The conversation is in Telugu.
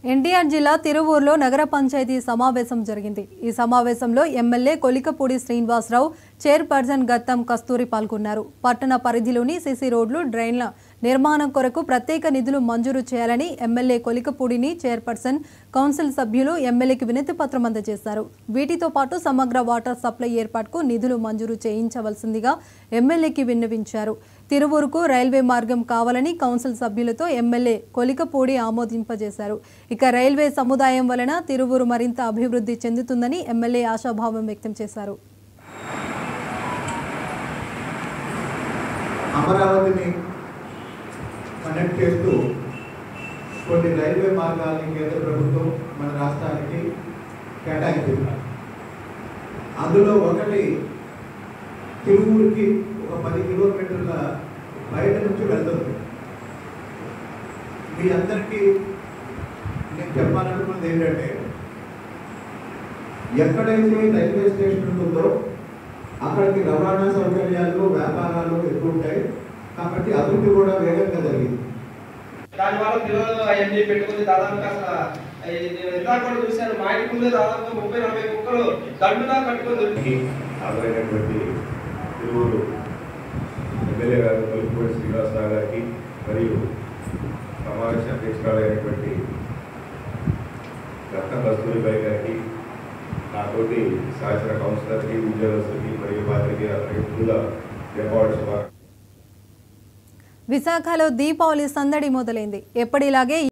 ఎన్టీఆర్ జిల్లా తిరువూరులో నగర పంచాయతీ సమావేశం జరిగింది ఈ సమావేశంలో ఎమ్మెల్యే కొలికపూడి శ్రీనివాసరావు చైర్పర్సన్ గత్తం కస్తూరి పాల్గొన్నారు పట్టణ పరిధిలోని సిసి రోడ్లు డ్రైన్ల నిర్మాణం కొరకు ప్రత్యేక నిధులు మంజూరు చేయాలని ఎమ్మెల్యే కొలికపూడిని చైర్పర్సన్ కౌన్సిల్ సభ్యులు ఎమ్మెల్యేకి వినతి పత్రం అందజేశారు వీటితో పాటు సమగ్ర వాటర్ సప్లై ఏర్పాటుకు నిధులు మంజూరు చేయించవలసిందిగా ఎమ్మెల్యేకి విన్నవించారు తిరువూరుకు రైల్వే మార్గం కావాలని కౌన్సిల్ సభ్యులతో ఎమ్మెల్యే కొలికపూడి ఆమోదింపజేశారు ఇక రైల్వే సముదాయం వలన తిరువూరు మరింత అభివృద్ధి చెందుతుందని ఎమ్మెల్యే ఆశాభావం వ్యక్తం చేశారు అమరావతిని కనెక్ట్ చేస్తూ కొన్ని రైల్వే మార్గాలని కేంద్ర ప్రభుత్వం మన రాష్ట్రానికి కేటాయించింది అందులో ఒకటి తిరువూరుకి ఒక పది కిలోమీటర్ల బయట నుంచి వెళ్తుంది మీ అందరికీ నేను చెప్పాలనుకున్నది ఏంటంటే ఎక్కడైతే రైల్వే స్టేషన్ ఉంటుందో అక్కడికి రవాణా సౌకర్యాలు వ్యాపారాలు ఎక్కువ ఉంటాయి కాబట్టి అభివృద్ధి కూడా వేగంగా జరిగింది దానివల్ల పిల్లలు అవన్నీ పెట్టుకుని దాదాపుగా అసలు ఇది ఇందాక కూడా చూశాను మా ఇంటి ముందే దాదాపు ముప్పై నలభై కుక్కలు దండుగా కట్టుకొని దొరికి హాజరైనటువంటి తిరువురు ఎమ్మెల్యే గారు కొలిపూడి శ్రీనివాసరావు గారికి మరియు సమావేశ అధ్యక్షురాలైనటువంటి రత్న కస్తూరిబాయి గారికి నాతోటి శాసన కౌన్సిలర్కి ఉద్యోగస్తులకి మరియు పాత్రికేయులకి ముందుగా రికార్డ్ శుభాకాంక్షలు విశాఖలో దీపావళి సందడి మొదలైంది ఎప్పటిలాగే